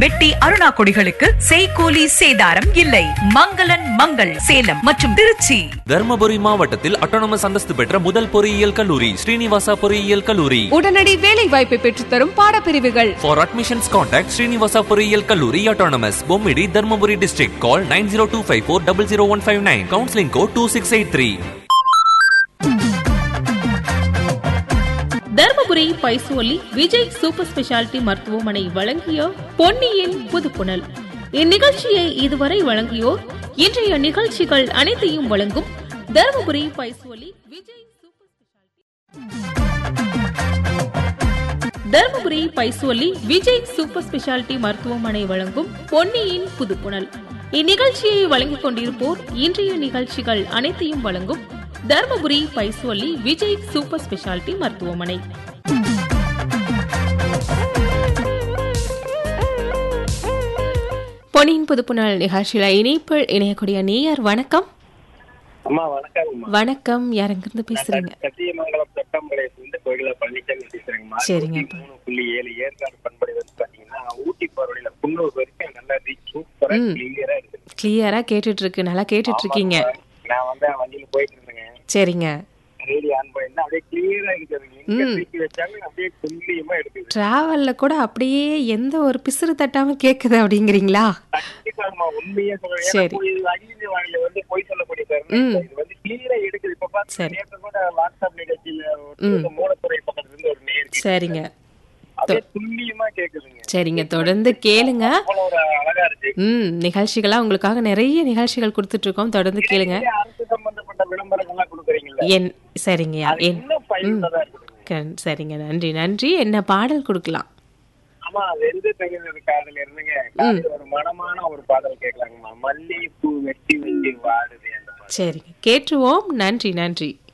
மெட்டி அருணா கொடிகளுக்கு செய்கூலி சேதாரம் இல்லை மங்களன் மங்கள் சேலம் மற்றும் திருச்சி தர்மபுரி மாவட்டத்தில் அட்டானமஸ் அந்தஸ்து பெற்ற முதல் பொறியியல் கல்லூரி ஸ்ரீனிவாசா பொறியியல் கல்லூரி உடனடி வேலை வாய்ப்பை பெற்றுத்தரும் பாடப்பிரிவுகள் For admissions, contact Srinivasa பொறியியல் கல்லூரி Autonomous, Bommidi Dharmapuri district. Call 90254 Counseling code 2683. Dharmapuri Paisoli Vijay super speciality மருத்துவமனை வழங்கிய பொன்னியின் புதுப்புணல் இந்நிகழ்ச்சியை இதுவரை வழங்கியோர் இன்றைய நிகழ்ச்சிகள் அனைத்தையும் வழங்கும் Dharmapuri Paisoli Vijay super speciality Dharmapuri Paisoli Vijay super speciality மருத்துவமனை வழங்கும் பொன்னியின் புதுப்புணல் இந்நிகழ்ச்சியை வழங்கிக் கொண்டிருப்போர் இன்றைய நிகழ்ச்சிகள் அனைத்தையும் வழங்கும் தர்மபுரி பைசோலி விஜய் சூப்பர் ஸ்பெஷாலிட்டி மருத்துவமனை பொன்னியின் புதுப்புணல் நிகழ்ச்சியில இணைப்பில் இணையக்கூடிய நேயர் வணக்கம் அம்மா வணக்கம்மா வணக்கம் யாருங்கிருந்து பேசுறீங்க சத்தியமங்கலம் தொட்டம்பாளையத்துல இருந்து கோயில பழனிசாமி பேசுறேங்கம்மா சரிங்க. நூத்தி மூணு புள்ளி ஏழு ஏற்காடு பண்படி வந்து பாத்தீங்கன்னா ஊட்டி போற வழியில குன்னூர் வரைக்கும் நல்லா ரீச் சூப்பரா ம். கிளியரா இருக்கு கிளியரா கேட்டுட்டு இருக்கு நல்லா கேட்டுட்டு இருக்கீங்க நான் வந்து வண்டியில போயிட்டு இருந்தேங்க சரிங்க ரேடியோ ஆன் பண்ணிருந்தா அப்படியே கிளியரா இருக்குதுங்க எங்க ம். தூக்கி வச்சாலும் அப்படியே துல்லியமா எடுக்குது டிராவல்ல கூட அப்படியே எந்த ஒரு பிசுறு தட்டாம கேக்குது அப்படிங்கிறீங்களா கண்டிப்பாமா உண்மையா சொல்றேன் சரி. ஏன்னா இது அகில வானிலை வந்து போய் சொல்லக்கூடிய ம். தருணம் இது வந்து கிளியரா எடுக்குது இப்ப பாத்து சரி. நேற்று கூட வாட்ஸ்அப் நிகழ்ச்சியில ம். ஒரு மூலத்துறை பக்கத்துல இருந்து ஒரு நேர் சரிங்க அப்படியே துல்லியமா கேக்குதுங்க சரிங்க தொடர்ந்து கேளுங்க அவ்வளவு ஒரு அழகா இருக்கு ம் நிகழ்ச்சிகளா உங்களுக்காக நிறைய நிகழ்ச்சிகள் கொடுத்துட்டு இருக்கோம் தொடர்ந்து கேளுங்க நிறைய அரசு சம்பந்தப்பட்ட விளம்பரங்கள்லாம் கொடுக்குறீங்கல்ல என் சரிங்கய்யா அது என் இன்னும் பயனுள்ளதா இருக்குதுங்க கண்- சரிங்க நன்றி நன்றி என்ன பாடல் கொடுக்கலாம் ஆமா வெந்து தகுந்தது காதல் இருந்துங்க காதல் ஒரு மனமான ஒரு பாடல் கேட்கலாங்கம்மா மல்லிகைப்பூ வெட்டி வெட்டி வாடுது அந்த பாடல் சரிங்க கேட்டுருவோம் நன்றி நன்றி